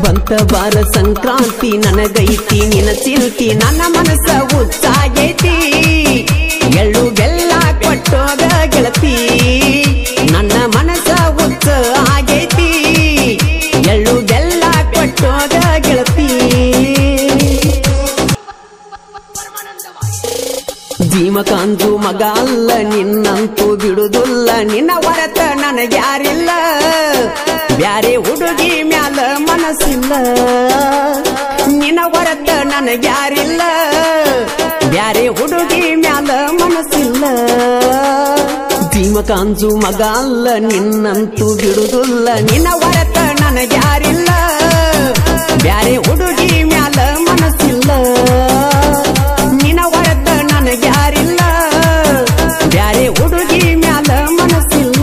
ಬಂತ ಬಾರ ಸಂಕ್ರಾಂತಿ ನನಗೈತಿ ನಿನ ಚಿಂತಿ ನನ್ನ ಮನಸ್ಸ ಹುಚ್ಚಾಗೈತಿ ಎಳ್ಳು ಬೆಲ್ಲ ಕೊಟ್ಟೋಗ ಗೆಳತಿ ನನ್ನ ಮನಸ್ಸ ಹುಚ್ಚ ಆಗೈತಿ ಎಳ್ಳು ಬೆಲ್ಲ ಕೊಟ್ಟೋಗ ಗೆಳತಿ ಜೀಮಕಾಂತು ಮಗ ಅಲ್ಲ ನಿನ್ನಂತೂ ಬಿಡುದಿಲ್ಲ ನಿನ್ನ ಹೊರತ ನನಗ್ಯಾರಿಲ್ಲ ಬ್ಯಾರೆ ಹುಡುಗಿ ಮ್ಯಾಲ ಮನಸ್ಸಿಲ್ಲ ನಿನ್ನ ಹೊರತ ನನಗ್ಯಾರಿಲ್ಲ ಬ್ಯಾರೆ ಹುಡುಗಿ ಮ್ಯಾಲ ಮನಸ್ಸಿಲ್ಲ ಜೀಮಕಾಂತು ಮಗ ಅಲ್ಲ ನಿನ್ನಂತೂ ಬಿಡುದಿಲ್ಲ ನಿನ್ನ ಹೊರತ ನನಗ್ಯಾರಿಲ್ಲ ಬ್ಯಾರೆ ಹುಡುಗಿ ಮ್ಯಾಲ ಮನಸ್ಸಿಲ್ಲ ನಿನ ಹೊರತ ನನಗ್ಯಾರಿಲ್ಲ ಬ್ಯಾರೆ ಹುಡುಗಿ ಮ್ಯಾಲ ಮನಸ್ಸಿಲ್ಲ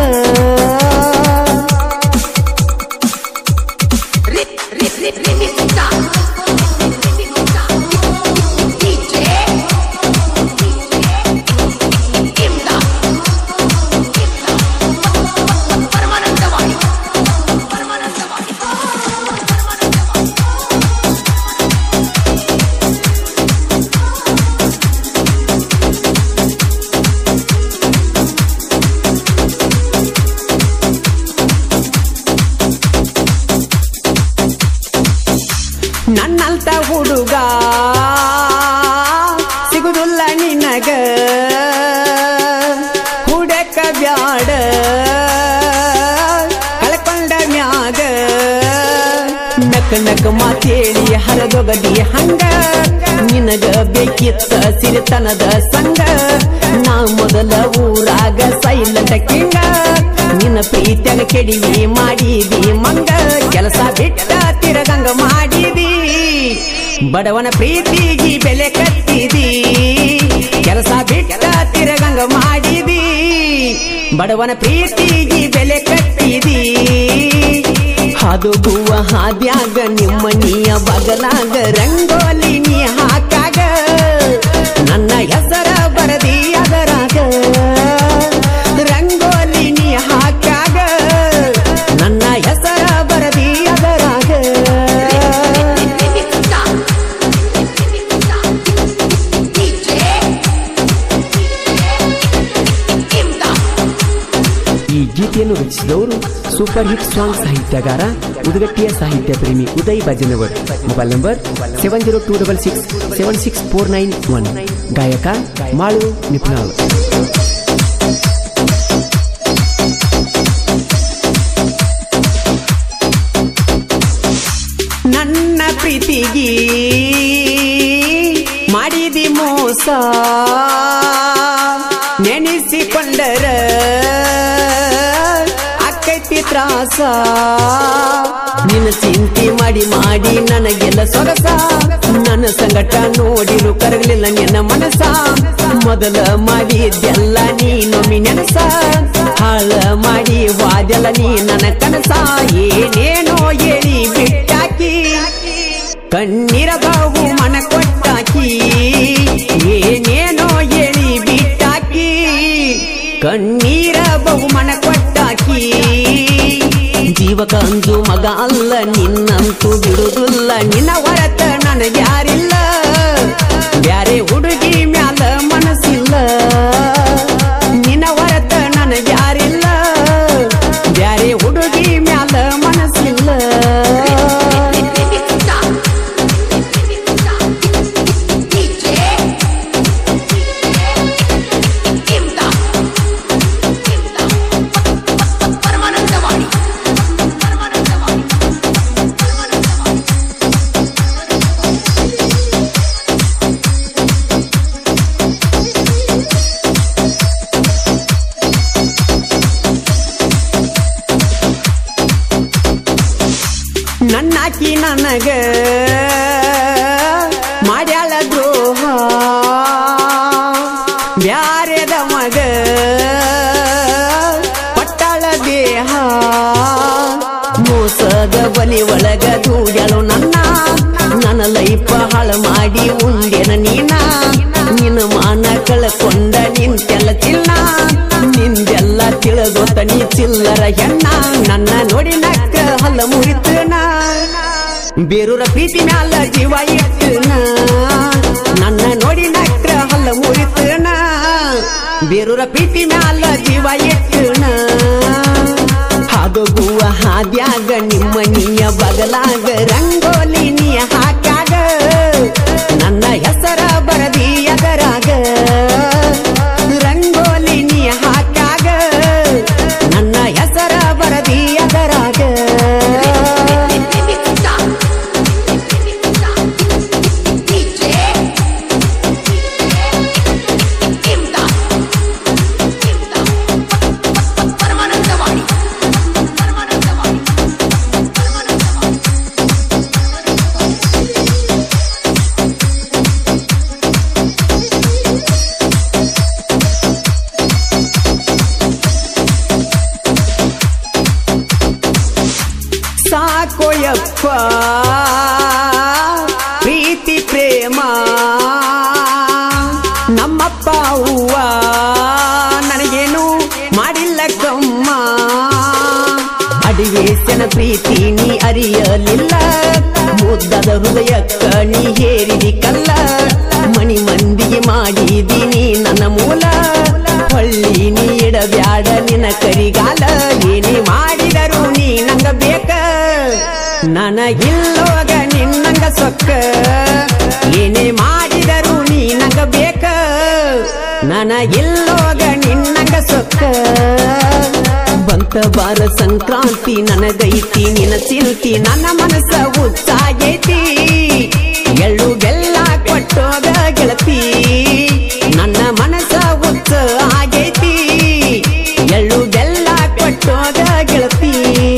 ನನ್ನಂತ ಹುಡುಗ ಸಿಗುದಿಲ್ಲ ನಿನಗ ಹುಡಕ ಬ್ಯಾಡ ಕಳ್ಕೊಂಡ ಮ್ಯಾಗ ನಕ ನಕ ಮಾತೇಳಿ ಹರದೊಗದಿ ಹಂಗ ನಿನಗ ಬೇಕಿತ್ತ ಸಿರಿತನದ ಸಂಗ ನಾ ಮೊದಲ ಊರಾಗ ಸೈಲೆಂಟ್ ಕಿಂಗ ನಿನ್ನ ಪ್ರೀತಿಯಾಗ ಕೆಡಿವಿ ಮಾಡಿದಿ ಮಂಗ ಕೆಲಸ ಬಿಟ್ಟ ತಿರಗಂಗ ಮಾಡಿದಿ ಬಡವನ ಪ್ರೀತಿಗೆ ಬೆಲೆ ಕಟ್ಟಿದಿ ಕೆಲಸ ಬಿಟ್ಟ ತಿರಗಂಗ ಮಾಡಿದಿ ಬಡವನ ಪ್ರೀತಿಗೆ ಬೆಲೆ ಕಟ್ಟಿದಿ ಹಾದುಗುವ ಹಾದ್ಯಾಗ ನಿಮ್ಮ ನೀಯ ಬಗಲಾಗ ರಂಗೋಲಿ ನೀ ಹಾಕಾಗ ನನ್ನ ಹೆಸರ ಬರದಿ ಅದರಾಗ ರಂಗೋಲಿ ನೀ ಹಾಕಾಗ ನನ್ನ ಹೆಸರ ಬರದಿ ಅದರಾಗ ಈ ಗೀತೆಯನ್ನು ರಚಿಸಿದವರು ಸೂಪರ್ ಹಿಟ್ ಸಾಂಗ್ ಸಾಹಿತ್ಯಗಾರ ಉದಗಟ್ಟಿಯ ಸಾಹಿತ್ಯ ಪ್ರೇಮಿ Uday Bhajanavar mobile number seven zero two double six seven six four nine one ಗಾಯಕ ಮಾಳು ನಿಪುಣಾಳ್ ನನ್ನ ಪ್ರೀತಿಗಿ ಮಾಡಿದಿ ಮೋಸ ನೆನೆಸಿಕೊಂಡರ ಅಕ್ಕೈತಿ ತ್ರಾಸ ನಿನ್ನ ಚಿಂತೆ ಮಾಡಿ ಮಾಡಿ ನನಗೆಲ್ಲ ಸೊಗಸ ನನ್ನ ಸಂಗಟ ನೋಡಿರು ಕರಗಲಿಲ್ಲ ನಿನ್ನ ಮನಸ ಮೊದಲ ಮಾಡಿದ್ದೆಲ್ಲ ನೀನೊಮ್ಮೆ ನೆನಸ ಹಾಳ ಮಾಡಿ ವಾದೆಲ್ಲ ನೀ ನನ್ನ ಕನಸ ಏನೇನೋ ಹೇಳಿ ಬಿಟ್ಟಾಕಿ ಕಣ್ಣೀರ ಬಾವು ಮನ ಕೊಟ್ಟಾಕಿ ಏನೇನೋ ಹೇಳಿ ಬಿಟ್ಟಾಕಿ ಕಣ್ಣೀರ ಬಹು ಮನ ಕೊಟ್ಟಾಕಿ ಜೀವಕ ಅಂಜು ಮಗ ಅಲ್ಲ ನಿನ್ನಂತೂ ಬಿಡುದಿಲ್ಲ ನಿನ್ನ ಹೊರತ ನನಗ್ಯಾರಿಲ್ಲ ಬ್ಯಾರೆ ಹುಡುಗಿ ಮ್ಯಾಲ ಮನಸ್ಸಿಲ್ಲ ನಿನ್ನ ಹೊರತ ನನಗ್ಯಾರಿಲ್ಲ ಬ್ಯಾರೆ ಹುಡುಗಿ ಮ್ಯಾಲ ಮನಸ್ಸಿಲ್ಲ ನನ್ನಾಕಿ ನನಗ ಮಾಡ್ಯಾಳ ದ್ರೋಹ ಬ್ಯಾರೆದ ಮಗ ಪಟ್ಟಾಳ ದೇಹ ಮೋಸದ ಬಲಿ ಒಳಗ ದೂಡ್ಯಾಳು ನನ್ನ ನನ್ನ ಲೈಫ ಹಾಳ ಮಾಡಿ ಉಂಡೆನ ನೀನ ನಿನ್ನ ಮಾನ ಕಳ್ಕೊಂಡ ನಿಂತೆಲ್ಲ ಚಿನ್ನ ನಿಂದೆಲ್ಲ ತಿಳಿದೋತ ನೀ ಚಿಲ್ಲರ ಹೆಣ್ಣ ನನ್ನ ನೋಡಿ ನಕ್ಕ ಹಲ್ಲ ಮುರಿತನ ಬೇರೂರ ಪ್ರೀತಿ ಮ್ಯಾಲ ಜೀವ ಇಟ್ಟನ ನನ್ನ ನೋಡಿ ನಕ್ರ ಹಲ್ಲ ಮುರಿತನ ಬೇರೂರ ಪ್ರೀತಿ ಮ್ಯಾಲ ಜೀವ ಇಟ್ಟನ ಹಾದೋಗುವ ಹಾದ್ಯಾಗ ನಿಮ್ಮ ನೀಯ ಬಗಲಾಗ ರಂಗೋಲಿ ನೀ ಹಾಕ್ಯಾಗ ನನ್ನ ಹೆಸರ ಬರದಿ ಅದರಾಗ ರಂಗೋಲಿ ನೀ ಹಾಕ್ಯಾಗ ನನ್ನ ಹೆಸರ ಬರದಿ ಅದರಾಗ ಪರಮಾನಂದವಾಡಿ ಪರಮಾನಂದವಾಡಿ ಪರಮಾನಂದವಾಡಿ ಸಾಕೋಯಪ್ಪ ಪ್ರೀತಿ ಪ್ರೇಮ ನಮ್ಮಪ್ಪ ಅವ್ವ ನನಗೇನು ಮಾಡಿಲ್ಲ ಕಮ್ಮ ಅಡಿವೇಶನ ಪ್ರೀತಿ ನೀ ಅರಿಯಲಿಲ್ಲ ಮುದ್ದದ ಹೃದಯಕ್ಕ ನೀ ಹೇರಿದಿ ಕಲ್ಲ ಮಣಿ ಮಂದಿಗೆ ಮಾಡಿದೀನಿ ನನ್ನ ಮೂಲ ಹೊಳ್ಳಿ ನೀ ಇಡಬ್ಯಾಡ ನಿನ್ನ ಕರಿಗಾಲ ಏನೇ ಮಾಡಿದರು ನೀ ನಂಗ ಬೇಕ ನನಗಿಲ್ಲೋಗ ನಿನ್ನಂಗ ಸೊಕ್ಕ ಏನೇ ಮಾಡಿದರು ನೀ ನಂಗ ಬೇಕ ನನಗಿಲ್ಲೋಗ ನಿನ್ನಂಗ ಸೊಕ್ಕ ಬಂತ ಬಾರ ಸಂಕ್ರಾಂತಿ ನನಗೈತಿ ನಿನ್ನ ಚಿಲ್ತಿ ನನ್ನ ಮನಸ್ಸ ಹುಚ್ಚಾಗೈತಿ ಎಳ್ಳು ಬೆಲ್ಲ ಕೊಟ್ಟೋಗ ಗೆಳತಿ ನನ್ನ ಮನಸ್ಸ ಹುಚ್ಚ ಆಗೈತಿ ಎಳ್ಳು ಬೆಲ್ಲ ಕೊಟ್ಟೋಗ ಗೆಳತಿ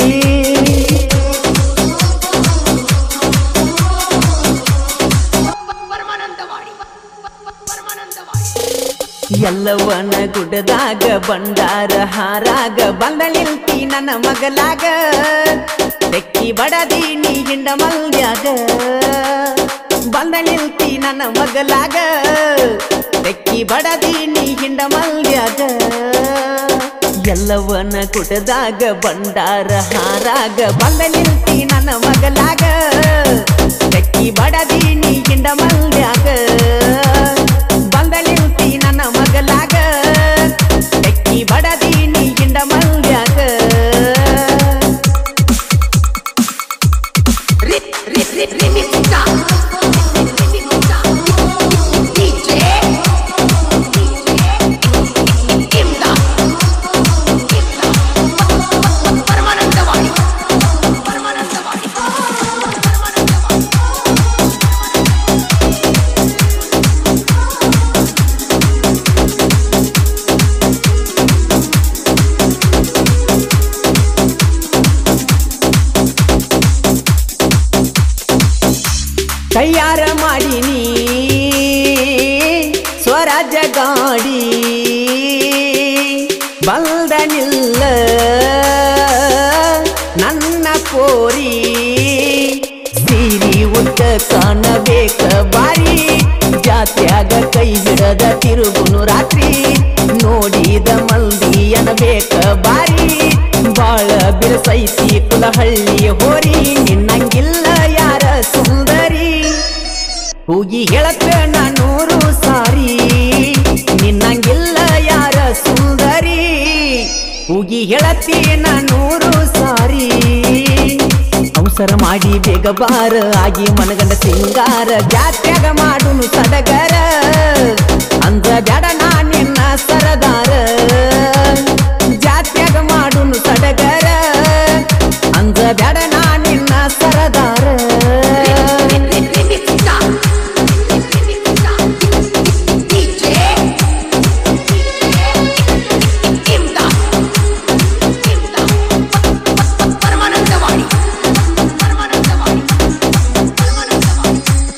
ಪರಮಾನಂದವಾಡಿ ಪರಮಾನಂದವಾಡಿ ಎಲ್ಲವನ ಗುಡ್ಡದಾಗ ಬಂಡಾರ ಹಾರಾಗ ಬಂದ ನಿಲ್ತಿ ನನ್ನ ಮಗಲಾಗ ತೆಕ್ಕಿ ಬಡದಿ ನೀ ಹಿಂಡ ಮಲ್ಯಾಗ ಬಂದ ನಿಲ್ತಿ ನನ್ನ ಮಗಲಾಗ ತೆಕ್ಕಿ ಬಡದಿ ನೀ ಹಿಂಡ ಮಲ್ಯಾಗ ಎಲ್ಲವನ ಗುಡ್ಡದಾಗ ಬಂಡಾರ ಹಾರಾಗ ಬಂದ ನಿಲ್ತಿ ನನ್ನ ಮಗಲಾಗ ತೆಕ್ಕಿ ಬಡದಿ ನೀ ಹಿಂಡ ಮಲ್ಯಾಗ ಬಂದ ನಿಲ್ತಿ ನನ್ನ ಮಗಲಾಗ ತೆಕ್ಕಿ ಬಡದಿ ನೀ ಹಿಂಡ ಮಲ್ಯಾಗ ಪರಮಾನಂದವಾಡಿ ಪರಮಾನಂದವಾಡಿ ಪರಮಾನಂದವಾಡಿ ತಯಾರ ಮಾಡಿನಿ ಸ್ವರಾಜ್ಯ ಗಾಡಿ ಬಲ್ದ ನಿಲ್ಲ ನನ್ನ ಪೋರಿ ಸೀರಿ ಉದ್ದ ಕಾಣಬೇಕ ಬಾರಿ ಜಾತ್ಯಾಗ ಕೈ ಹಿಡದ ತಿರುಗುನು ರಾತ್ರಿ ನೋಡಿದ ಮಂದಿ ಅನಬೇಕ ಬಾರಿ ಬಾಳ ಬಿರಸೈತಿ ಕುಲಹಳ್ಳಿ ಹೋರಿ ನಿನ್ನಂಗಿಲ್ಲ ಯಾರ ಸುಂದರಿ ಹೋಗಿ ಹೇಳಕ್ಕ ನೂರು ಸಾರಿ ನಿನ್ನಂಗಿಲ್ಲ ಯಾರ ಸುಂದರಿ ಹೋಗಿ ಹೇಳತ್ತಿ ನೂರು ಸಾರಿ ಅವಸರ ಮಾಡಿ ಬೇಗ ಬಾರ ಆಗಿ ಮನಗಂಡ ಸಿಂಗಾರ ಜಾತ್ಯಾಗ ಮಾಡುನು ಸಡಗರ ಅಂದ ಬ್ಯಾಡ ನಾ ನಿನ್ನ ಸರದಾರ ಜಾತ್ಯಾಗ ಮಾಡುನು ಸಡಗರ ಅಂದ ಬ್ಯಾಡ ನಾ ನಿನ್ನ ಸರದಾರ ಪರಮಾನಂದವಾಡಿ ಪರಮಾನಂದವಾಡಿ ಪರಮಾನಂದವಾಡಿ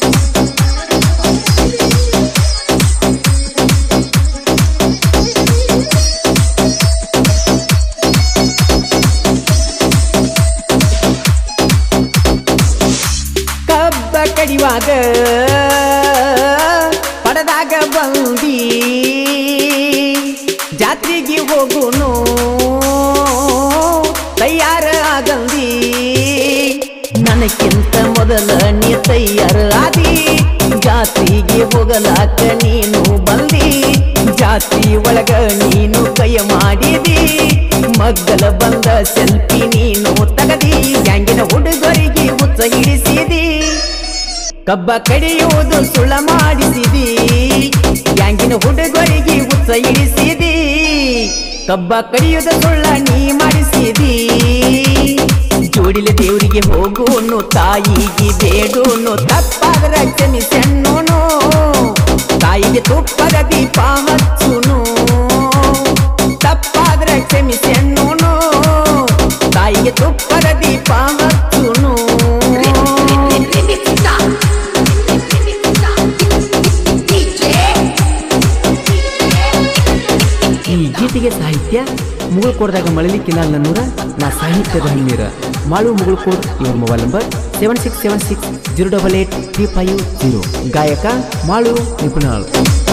ಕಬ್ಬ ಕಡಿವಾಗ ಪಡದಾಗ ಬಂದಿ ಜಾತ್ರೆಗೆ ಹೋಗುನು ತಯಾರ ಆಗಂದಿ ನನಕ್ಕಿಂತ ಅಂತ ಮೊದಲ ನೀ ತಯ್ಯಾರ ಆದಿ ಜಾತ್ರೆಗೆ ಹೋಗಲಾಕ ನೀನು ಬಂದಿ ಜಾತ್ರಿ ಒಳಗ ನೀನು ಕೈಯ ಮಾಡಿದಿ ಮಗ್ಗಲ ಬಂದ ಸೆಲ್ಫಿ ನೀನು ತಗದಿ ಗ್ಯಾಂಗಿನ ಹುಡುಗರಿಗೆ ಹುಚ್ಚ ಹಿಡಿಸಿದಿ ಕಬ್ಬ ಕಡಿಯುವುದು ಸುಳ ಮಾಡಿಸಿದಿ ಗ್ಯಾಂಗಿನ ಹುಡುಗರಿಗೆ ಹುಚ್ಚ ಹಿಡಿಸಿದಿ ಕಬ್ಬ ಕಡಿಯುವುದು ಸುಳ್ಳ ನೀ ಮಾಡಿಸಿದಿ ಜೋಡಿಲೆ ದೇವರಿಗೆ ಹೋಗೋನು ತಾಯಿಗೆ ಬೇಡೋನು ತಪ್ಪಾದ್ರ ಕ್ಷಮಿಸೆನ್ನೋನು ತಾಯಿಗೆ ತುಪ್ಪದ ದೀಪ ಹಚ್ಚುನು ತಪ್ಪಾದ್ರ ಕ್ಷಮಿಸೆನ್ನೋನು ತಾಯಿಗೆ ತುಪ್ಪದ ದೀಪ ಹಚ್ಚುನು ಈ ಗೀತೆಗೆ ಸಾಹಿತ್ಯ ಮುಗುಳ್ಕೋಡ್ದಾಗ ಮಳಲಿಕ್ಕಿಲ್ಲ ನನ್ನೂರ ನಾ ಸಾಹಿತ್ಯದ ಹಣ್ಣೀರ ಮಾಳು ಮುಗುಳ್ಕೋಡ್ ಇವ್ರ mobile number seven six seven six zero double eight three five zero ಗಾಯಕ ಮಾಳು ನಿಪುಣಾಳ್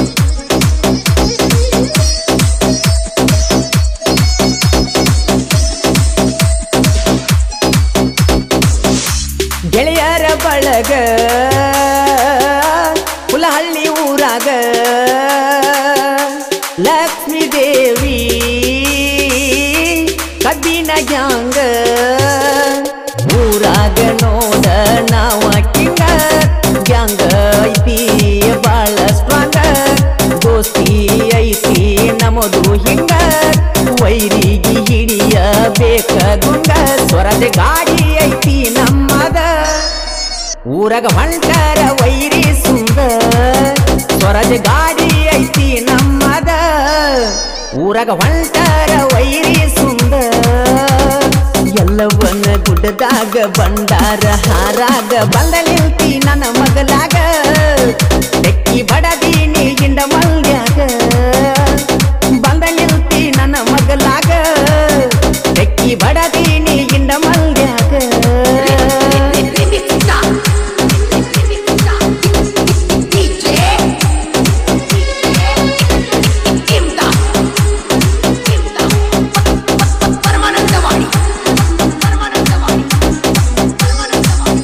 ಗೆಳೆಯರ ಬಳಗ ಹುಲಹಳ್ಳಿ ಊರಾಗ ಲಕ್ಷ್ಮೀ ದೇವಿ ಕಬ್ಬಿನ ಗ್ಯಾಂಗ ಊರಾಗ ನೋಡ ನಾವ ಕಿಂಗ ಗ್ಯಾಂಗ ಐತಿ ಬಾಳ ಸ್ಟ್ರಾಂಗ ದೋಸ್ತಿ ಐತಿ ನಮದು ಹಿಂಗ ವೈರಿಗೆ ಹಿಡಿಯ ಬೇಕ ಗುಂಗ ಸ್ವರದ ಗಾಡಿ ಐತಿ ನಮ್ಮದ ಊರಗ ಹೊಂಟರ ವೈರಿ ಸುಂದ ಸ್ವರದ ಗಾಡಿ ಐತಿ ನಮ್ಮದ ಊರಗ ಹೊಂಟರ ವೈರಿ ಸುಂದ ಎಲ್ಲವನ್ನ ಗುಡ್ಡದಾಗ ಬಂಡಾರ ಹಾರಾಗ ಬಂದ ನಿಲ್ತಿ ನನ್ನ ಮಗಲಾಗ ತೆಕ್ಕಿ ಬಡದೀನಿ ಗಿಂಡ ಮಲ್ಯಾಗ ಬಂದ ನಿಲ್ತಿ ನನ್ನ ಮಗಲಾಗ ತೆಕ್ಕಿ ಬಡದೀನಿ ಗಿಂಡ ಮಲ್ಯಾಗ ಪರಮಾನಂದವಾಡಿ ಪರಮಾನಂದವಾಡಿ ಪರಮಾನಂದವಾಡಿ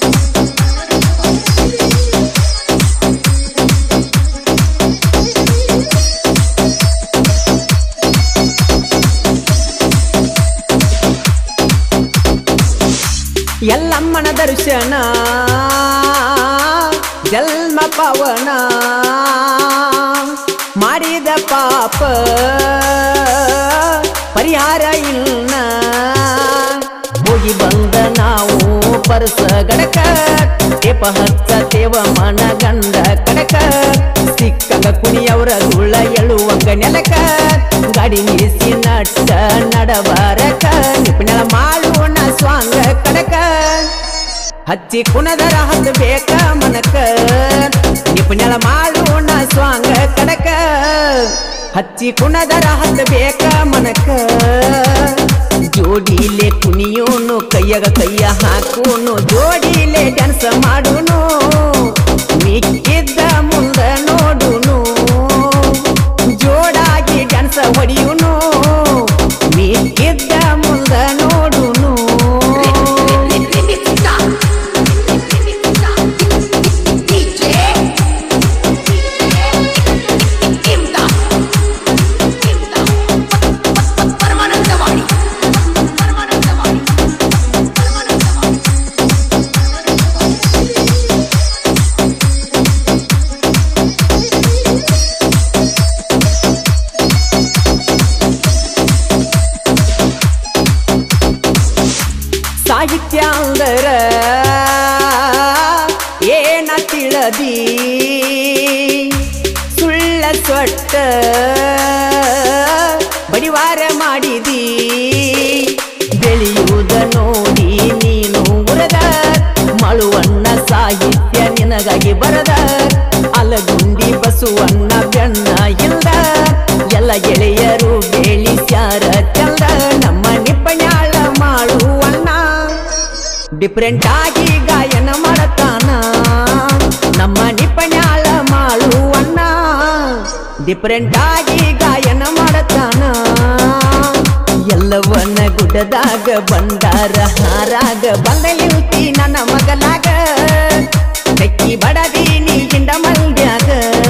ಎಲ್ಲಮ್ಮನ ದರ್ಶನ ಜನ್ಮ ಪವನ ಮಾಡಿದ ಪಾಪ ಪರಿಹಾರ ಇಲ್ಲ ಹೋಗಿ ಬಂದ ನಾವು ಪರಸ ಗಡಕ ಟೇಪ ಹಚ್ಚತೇವ ಮನ ಗಂಡ ಕಡಕ ಸಿಕ್ಕಂಗ ಕುಣಿಯವರ ಧೂಳ ಎಳುವಂಗ ನೆಲಕ ಗಾಡಿ ನಿಲ್ಲಿಸಿ ನಟ್ಟ ನಡಬಾರಕ ನಿಪುಣಳ ಮಾಡೋಣ ಸ್ವಾಂಗ ಕಡಕ ಹಚ್ಚಿ ಕುಣದರ ಹತ್ತು ಬೇಕ ಮನಕ ನಿಪುಣಳ ಮಾಡೋಣ ಸ್ವಾಂಗ ಕಡಕ ಹಚ್ಚಿ ಕುಣದರ ಹತ್ತು ಬೇಕ ಮನಕ ಜೋಡಿಲೆ ಕುಣಿಯೋನು ಕೈಯಾಗ ಕೈಯ ಹಾಕೋನು ಜೋಡಿಲೆ ಡ್ಯಾನ್ಸ್ ಮಾಡೋನು ಮಿಕ್ಕಿದ್ದ ಮುಂದ ನೋಡುನು ಜೋಡಾಗಿ ಡ್ಯಾನ್ಸ್ ಹೊಡಿಯುನು ಮಿಕ್ಕಿದ್ದ ಮುಂದ ನೋಡುನು ಪರಮಾನಂದವಾಡಿ ಪರಮಾನಂದವಾಡಿ ಪರಮಾನಂದವಾಡಿ ಸಾಹಿತ್ಯ ಅಂದರ ಏನ ತಿಳದಿ ಸುಳ್ಳ ಸೊಟ್ಟ ಬಡಿವಾರ ಮಾಡಿದಿ ಬೆಳೆಯುವುದ ನೋಡಿ ನೀನು ಉರದ ಮಳುವಣ್ಣ ಸಾಹಿತ್ಯ ನಿನಗಾಗಿ ಬರದ ಅಲಗುಂಡಿ ಬಸುವಣ್ಣ ಬೆಣ್ಣ ಇಲ್ದ ಎಲ್ಲ ಗೆಳೆಯರು ಬೆಳಿಸ್ಯಾರ ಚಂದ ನಮ್ಮ ನಿಪ್ಪಣ್ಯಾಳ ಮಾಡುವಣ್ಣ ಡಿಫ್ರೆಂಟ್ ಆಗಿ ಗಾಯನ ಮಾಡತಾನ ನಮ್ಮ ನಿಪ್ಪಣ್ಯಾಳ ಮಾಡುವಣ್ಣ ಡಿಫ್ರೆಂಟ್ ಆಗಿ ಗಾಯನ ಮಾಡತಾನ ಎಲ್ಲವನ್ನ ಗುಡ್ಡದಾಗ ಬಂಡಾರ ಹಾರಾಗ ಬಂದಲಿಂತಿ ನನ್ನ ಮಗಲಾಗ ತೆಕ್ಕಿ ಬಡದೀನಿ ಗಿಂಡ ಮಲ್ಡ್ಯಾಗ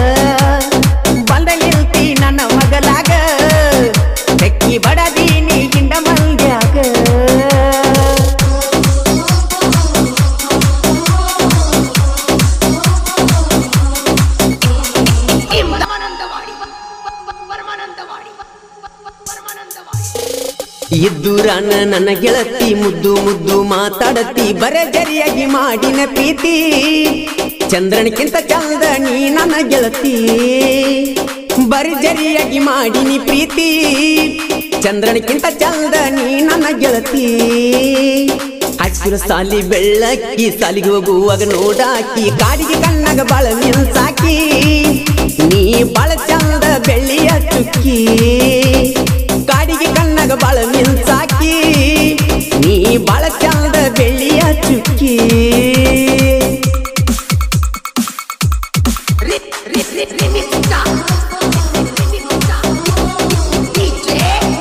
ಬಂದಲಿಂತಿ ನನ್ನ ಮಗಲಾಗ ತೆಕ್ಕಿ ಬಡದೀನಿ ಗಿಂಡ ಮಲ್ಡ್ಯಾಗ ಪರಮಾನಂದವಾಡಿ ಪರಮಾನಂದವಾಡಿ ಪರಮಾನಂದವಾಡಿ ಇದ್ದೂರಾನ ನನ್ನ ಗೆಳತಿ ಮುದ್ದು ಮುದ್ದು ಮಾತಾಡತಿ ಬರಜರಿಯಾಗಿ ಮಾಡಿನ ಪ್ರೀತಿ ಚಂದ್ರನಿಗಿಂತ ಚಂದ ನೀ ನನ್ನ ಗೆಳತಿ ಬರ್ಜರಿಯಾಗಿ ಮಾಡಿನಿ ಪ್ರೀತಿ ಚಂದ್ರನಿಗಿಂತ ಚಂದ ನೀ ನನ್ನ ಗೆಳತಿ ಹಸಿರು ಸಾಲಿ ಬೆಳ್ಳಕ್ಕಿ ಸಾಲಿಗೆ ಹೋಗುವಾಗ ನೋಡಾಕಿ ಕಾಡಿಗೆ ಕಣ್ಣಾಗ ಬಾಳ ಮಿಲ್ಸಾಕಿ ನೀ ಬಾಳ ಚಂದ ಬೆಳ್ಳಿಯ ಚುಕ್ಕಿ ಕಾಡಿಗೆ ಕಣ್ಣಾಗ ಬಾಳ ಮಿಲ್ಸಾಕಿ ನೀ ಬಾಳ ಚಂದ ಬೆಳ್ಳಿಯ ಚುಕ್ಕಿ ರಿಮಿಕ್ಸ ರಿಮಿಕ್ಸ ಡಿಜೆ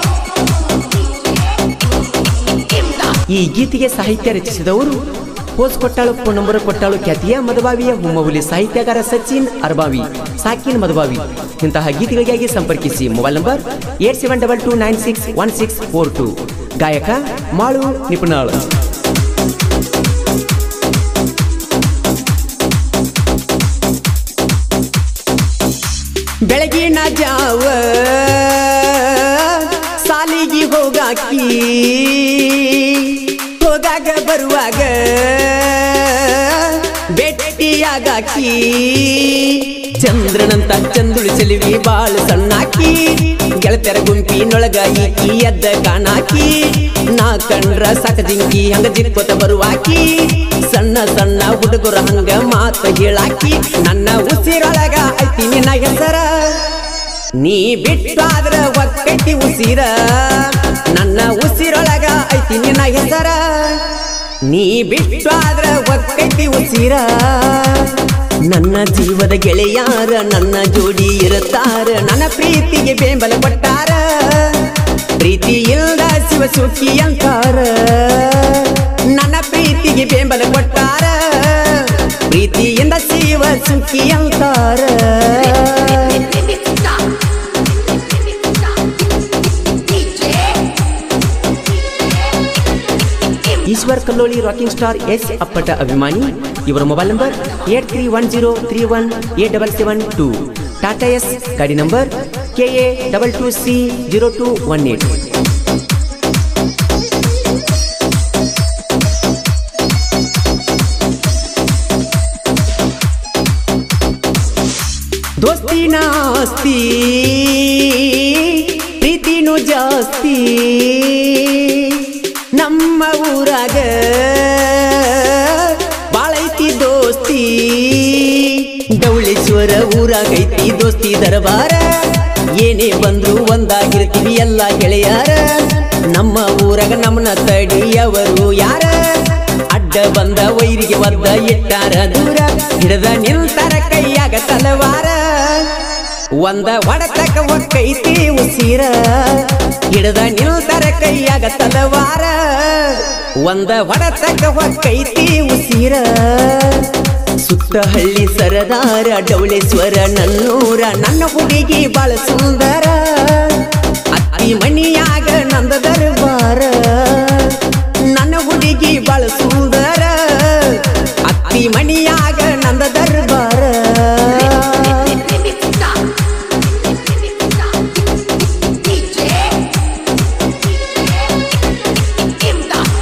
ಇಮ್ದಾದ್ ಈ ಗೀತೆಗೆ ಸಾಹಿತ್ಯ ರಚಿಸಿದವರು ಪೋಸ್ ಕೊಟ್ಟಾಳು ಫೋನ್ ನಂಬರ್ ಕೊಟ್ಟಾಳು ಖ್ಯಾತಿಯ ಮದಬಾವಿಯ ಹುಮ್ಮಹುಲಿ ಸಾಹಿತ್ಯಗಾರ ಸಚಿನ್ ಅರ್ಬಾವಿ ಸಾಕಿನ್ ಮದಬಾವಿ ಇಂತಹ ಗೀತೆಗಳಿಗಾಗಿ ಸಂಪರ್ಕಿಸಿ mobile number eight seven double two nine six one six four two ಗಾಯಕ ಮಾಳು ನಿಪುಣಾಳು ಬೆಳಗಿನ ಜಾವ ಸಾಲಿಗೆ ಹೋಗಾಕಿ ಹೋಗಾಗ ಬರುವಾಗ ಭೇಟಿಯಾಗಾಕಿ ಚಂದ್ರನಂತ ಚಂದುಳು ಚೆಲುವಿ ಬಾಳ ಸಣ್ಣಾಕಿ ಗೆಳತರ ಗುಂಪಿನೊಳಗ ಈಕಿ ಎದ್ದ ಕಾಣಾಕಿ ನಾ ಕಂಡ್ರ ಸಾಕ ಜಿಂಕಿ ಹಂಗ ಜಿಕ್ಕೋತ ಬರುವಾಕಿ ಸಣ್ಣ ಸಣ್ಣ ಹುಡುಗರ ಹಂಗ ಮಾತ ಹೇಳಾಕಿ ನನ್ನ ಉಸಿರೊಳಗ ಐತಿ ನಿನ್ನ ಹೆಸರ ನೀ ಬಿಟ್ಟಾದ್ರ ಒಕ್ಕಟ್ಟಿ ಉಸಿರ ನನ್ನ ಉಸಿರೊಳಗ ಐತಿ ನಿನ್ನ ಹೆಸರ ನೀ ಬಿಟ್ಟಾದ್ರ ಒಕ್ಕಟ್ಟಿ ಉಸಿರ ನನ್ನ ಜೀವದ ಗೆಳೆಯಾರ ನನ್ನ ಜೋಡಿ ಇರುತ್ತಾರ ನನ್ನ ಪ್ರೀತಿಗೆ ಬೆಂಬಲ ಕೊಟ್ಟಾರ ಪ್ರೀತಿ ಇಲ್ದ ಶಿವ ಸುಖಿ ಅಂತಾರ ನನ್ನ ಪ್ರೀತಿಗೆ ಬೆಂಬಲ ಕೊಟ್ಟಾರ ಪ್ರೀತಿಯಿಂದ ಶಿವ ಸುಖಿ ಅಂತಾರ remix remix DJ Ishwar Kalloli rocking star ಎಸ್ ಅಪ್ಪಟ ಅಭಿಮಾನಿ ಇವರ mobile number eight three one zero three one eight double seven two Tata Ace ಗಾಡಿ number K A double two C zero two one eight ದೋಸ್ತಿನ ಆಸ್ತಿ ಪ್ರೀತಿನೂ ಜಾಸ್ತಿ ನಮ್ಮ ಊರಾಗ ಬಾಳೈತಿ ದೋಸ್ತಿ ಡವಳೇಶ್ವರ ಊರಾಗೈತಿ ದೋಸ್ತಿ ದರಬಾರ ಏನೇ ಬಂದ್ರು ಒಂದಾಗಿರ್ತೀವಿ ಎಲ್ಲ ಗೆಳೆಯಾರ ನಮ್ಮ ಊರಾಗ ನಮ್ಮನ್ನ ತಡಿಯವರು ಯಾರ ಅಡ್ಡ ಬಂದ ವೈರಿಗೆ ಒದ್ದ ಇಟ್ಟಾರ ದೂರ ಹಿಡದ ನಿಲ್ತಾರ ಕೈಯಾಗ ತಲವಾರ ಒಂದ ಹೊಡತಕ ಒಕ್ಕೈತಿ ಉಸಿರ ಹಿಡದ ನಿಲ್ತಾರ ಕೈಯಾಗ ತಲವಾರ ಒಂದ ಹೊಡತಕ ಒಕ್ಕೈತಿ ಉಸಿರ ಸುತ್ತ ಹಳ್ಳಿ ಸರದಾರ ಡವಳೇಶ್ವರ ನನ್ನೂರ ನನ್ನ ಹುಡುಗಿ ಬಾಳ ಸುಂದರ ಅತ್ತಿ ಮಣಿಯಾಗ ನಂದ ದರ್ಬಾರ ನನ್ನ ಹುಡುಗಿ ಬಾಳ ಸುಂದರ ಅತ್ತಿ ಮಣಿಯಾಗ ನಂದ ದರ್ಬಾರ remix remix DJ Imdad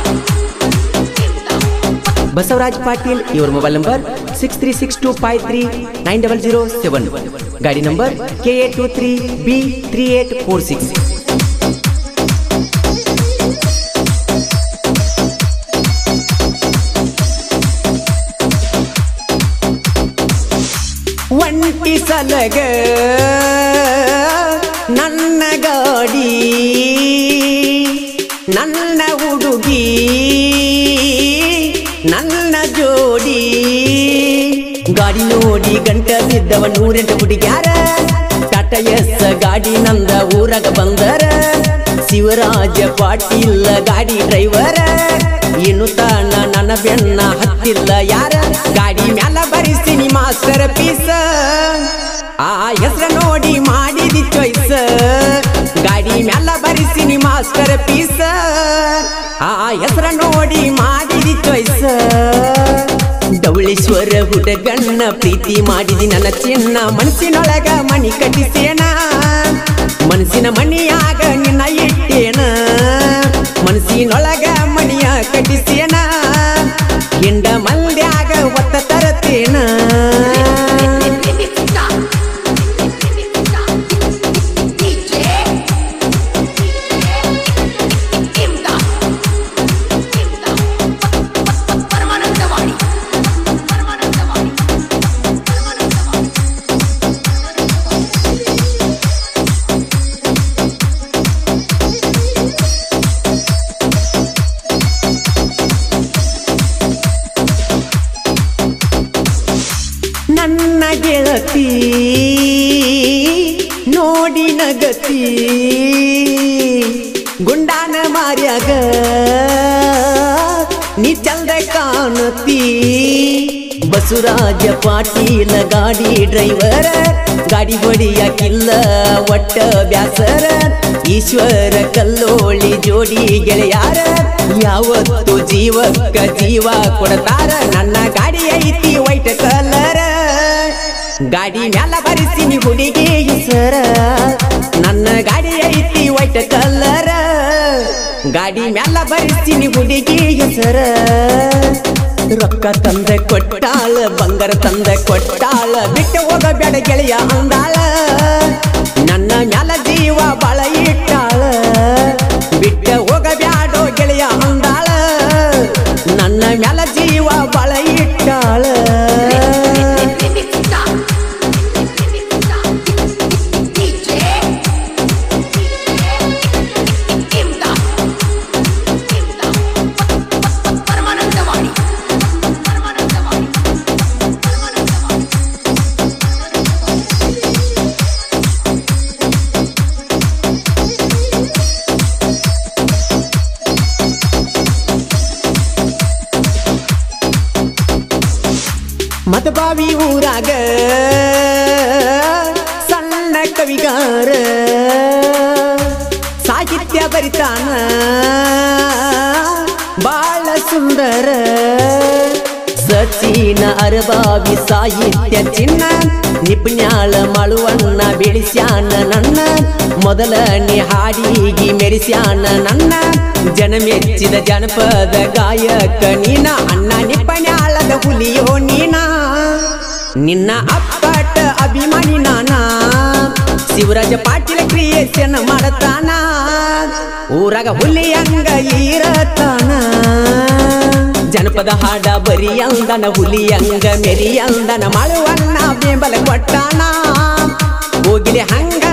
Imdad Basavaraj Patil ಇವರ mobile number six three six two five three nine double zero seven ಗಾಡಿ number K A two three B three eight four six ಒಂಟಿ ಸಲಗ ನನ್ನ ಗಾಡಿ ನನ್ನ ಹುಡುಗಿ ನನ್ನ ಜೋಡಿ ಗಾಡಿ ನೋಡಿ ಗಂಟ ಬಿದ್ದವ ನೂರೆಂಟು ಹುಡುಗ್ಯಾರ ಟಾಟಾ ಎಸ್ ಗಾಡಿ ನಂದ ಊರಾಗ ಬಂದರ ಶಿವರಾಜ ಪಾಟೀಲ್ ಗಾಡಿ ಡ್ರೈವರ್ ಇನ್ನು ತಾನ ನನ್ನ ಬೆನ್ನ ಹತ್ತಿಲ್ಲ ಯಾರ ಗಾಡಿ ಮ್ಯಾಲ ಬರಿಸ್ತೀನಿ ಮಾಸ್ಟರ್ ಪೀಸ್ ಆ ಹೆಸರ ನೋಡಿ ಮಾಡಿದಿ ಚಾಯ್ಸ್ ಗಾಡಿ ಮ್ಯಾಲ ಬರಿಸಿನಿ ಮಾಸ್ಟರ್ ಪೀಸ್ ಆ ಹೆಸರ ನೋಡಿ ಮಾಡಿದಿ ಚಾಯ್ಸ್ ಡವಳೇಶ್ವರ ಹುಡುಗಣ್ಣ ಪ್ರೀತಿ ಮಾಡಿದಿ ನನ್ನ ಚಿನ್ನ ಮನಸ್ಸಿನೊಳಗ ಮಣಿ ಕಟ್ಟಿಸೇನ ಮನಸ್ಸಿನ ಮಣಿಯಾಗ ನಿನ್ನ ಇಟ್ಟೇನ ಮನಸ್ಸಿನೊಳಗ ಮಣಿಯ ಕಟ್ಟಿಸೇನ ಹಿಂಡ ಮಲ್ದ್ಯಾಗ ಒತ್ತ ತರತೇನ DJ Imdad Imdad ಪರಮಾನಂದವಾಣಿ ಪರಮಾನಂದವಾಣಿ ಪರಮಾನಂದವಾಣಿ ನನ್ನ ಗೆಳತಿ ನೋಡಿ ನಗತಿ ಗುಂಡಾನ ಮಾರ್ಯಾಗ ನೀ ಚಂದ ಕಾಣತಿ ಬಸವರಾಜ ಪಾಟೀಲ ಗಾಡಿ ಡ್ರೈವರ್ ಗಾಡಿ ಹೊಡಿಯಾಕಿಲ್ಲ ಒಟ್ಟ ಬ್ಯಾಸರ ಈಶ್ವರ ಕಲ್ಲೋಳಿ ಜೋಡಿ ಗೆಳೆಯಾರ ಯಾವತ್ತು ಜೀವಕ್ಕ ಜೀವ ಕೊಡ್ತಾರ ನನ್ನ ಗಾಡಿ ಐತಿ ವೈಟ್ ಕಲರ್ ಗಾಡಿ ಮ್ಯಾಲ ಬರಿಸಿನಿ ಹುಡುಗಿ ಹೆಸರ ನನ್ನ ಗಾಡಿ ಐತಿ ವೈಟ್ ಕಲರ್ ಗಾಡಿ ಮ್ಯಾಲ ಬರಿಸಿನಿ ಹುಡುಗಿ ಹೆಸರ ರೊಕ್ಕ ತಂದೆ ಕೊಟ್ಟಾಳ ಬಂಗಾರ ತಂದೆ ಕೊಟ್ಟಾಳ ಬಿಟ್ಟು ಹೋಗಬೇಡ ಗೆಳೆಯ ಅಂದಾಳ ನನ್ನ ಮ್ಯಾಲ ಜೀವ ಬಾಳ ಇಟ್ಟಾಳ ಬಿಟ್ಟ ಹೋಗಬ್ಯಾಡೋ ಗೆಳೆಯ ಅಂದಾಳ ನನ್ನ ಮ್ಯಾಲ ಜೀವ ಬಾಳ ಇಟ್ಟಾಳ DJ Imdad Imdad ಪರಮಾನಂದವಾಣಿ ಪರಮಾನಂದವಾಣಿ ಪರಮಾನಂದವಾಣಿ ಮತಬಾವಿ ಊರಾಗ ಸಣ್ಣ ಕವಿಗಾರ ಸಾಹಿತ್ಯ ಬರಿತಾನ ಬಾಳ ಸುಂದರ ಸಚಿನ ಅರಬಾವಿ ಸಾಹಿತ್ಯ ಚಿನ್ನ ನಿಪುಣ್ಯಾಳ ಮಳುವನ್ನ ಬೆಳೆಸ್ಯಾನ ನನ್ನ ಮೊದಲನೇ ಹಾಡಿಗಿ ಮೆರೆಸ್ಯಾನ ನನ್ನ ಜನ ಮೆಚ್ಚಿದ ಜನಪದ ಗಾಯಕ ನೀನ ಅಣ್ಣ ನಿಪುಣ್ಯಾಳದ ಹುಲಿಯೋ ನೀನ ನಿನ್ನ ಅಪ್ಪಟ ಅಭಿಮಾನಿ ನಾನ ಶಿವರಾಜ ಪಾಟೀಲ ಕ್ರಿಯೇಷನ್ ಮಾಡತಾನ ಊರಾಗ ಹುಲಿ ಹಂಗ ಇರತಾನ ಜನಪದ ಹಾಡ ಬರಿ ಅಂದನ ಹುಲಿ ಹಂಗ ಮೆರಿ ಅಂದನ ಮಳುವನ್ನ ಬೆಂಬಲ ಕೊಟ್ಟಾನ ಹೋಗಿಲಿ ಹಂಗ